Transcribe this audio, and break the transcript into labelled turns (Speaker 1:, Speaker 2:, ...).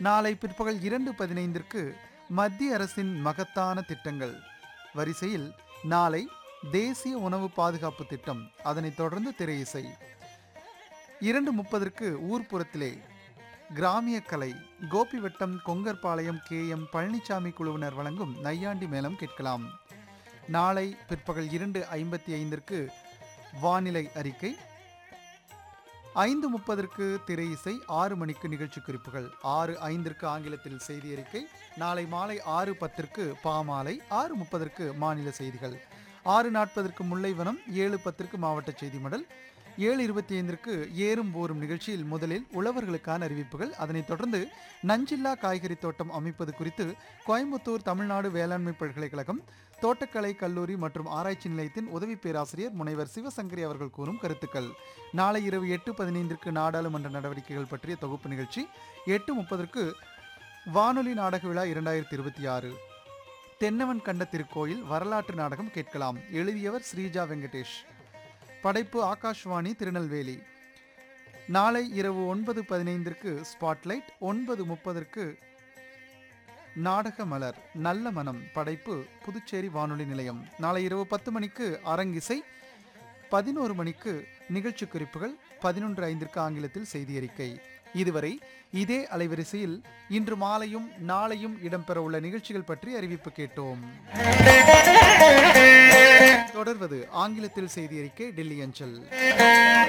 Speaker 1: நாளை பிற்பகல் இரண்டு பதினைந்திற்கு மத்திய அரசின் மகத்தான திட்டங்கள் வரிசையில் நாளை தேசிய உணவு பாதுகாப்பு திட்டம் அதனைத் தொடர்ந்து திரை இசை இரண்டு முப்பதற்கு ஊர்ப்புறத்திலே கிராமிய கலை கோபிவட்டம் கொங்கர்பாளையம் கே எம் பழனிசாமி குழுவினர் வழங்கும் நையாண்டி மேளம் கேட்கலாம் நாளை பிற்பகல் இரண்டு ஐம்பத்தி ஐந்திற்கு வானிலை அறிக்கை ஐந்து முப்பதற்கு திரை இசை ஆறு மணிக்கு நிகழ்ச்சி குறிப்புகள் ஆறு ஐந்திற்கு ஆங்கிலத்தில் செய்தி அறிக்கை நாளை மாலை ஆறு பத்திற்கு பாமாலை ஆறு முப்பதற்கு மாநில செய்திகள் ஆறு நாற்பதற்கு முல்லைவனம் ஏழு பத்திற்கு மாவட்ட செய்தி மடல் ஏழு இருபத்தி ஐந்திற்கு ஏறும் போரும் நிகழ்ச்சியில் முதலில் உழவர்களுக்கான அறிவிப்புகள் அதனைத் தொடர்ந்து நஞ்சில்லா காய்கறி தோட்டம் அமைப்பது குறித்து கோயம்புத்தூர் தமிழ்நாடு வேளாண்மை பல்கலைக்கழகம் தோட்டக்கலை கல்லூரி மற்றும் ஆராய்ச்சி நிலையத்தின் உதவி பேராசிரியர் முனைவர் சிவசங்கரி அவர்கள் கூறும் கருத்துக்கள் நாளை இரவு எட்டு பதினைந்திற்கு நாடாளுமன்ற நடவடிக்கைகள் பற்றிய தொகுப்பு நிகழ்ச்சி எட்டு முப்பதற்கு வானொலி நாடக விழா இரண்டாயிரத்தி இருபத்தி ஆறு தென்னவன் கண்ட திருக்கோயில் வரலாற்று நாடகம் கேட்கலாம் எழுதியவர் ஸ்ரீஜா வெங்கடேஷ் படைப்பு ஆகாஷ்வாணி திருநெல்வேலி நாளை இரவு ஒன்பது பதினைந்திற்கு ஸ்பாட்லைட் ஒன்பது முப்பதற்கு நாடக மலர் நல்ல மனம் படைப்பு புதுச்சேரி வானொலி நிலையம் நாளை இரவு பத்து மணிக்கு அரங்கிசை பதினோரு மணிக்கு நிகழ்ச்சி குறிப்புகள் பதினொன்று ஐந்திற்கு ஆங்கிலத்தில் செய்தி அறிக்கை இதுவரை இதே அலைவரிசையில் இன்று மாலையும் நாளையும் இடம்பெறவுள்ள நிகழ்ச்சிகள் பற்றி அறிவிப்பு கேட்டோம் தொடர்வது ஆங்கிலத்தில் செய்தி அறிக்கை டெல்லி அஞ்சல்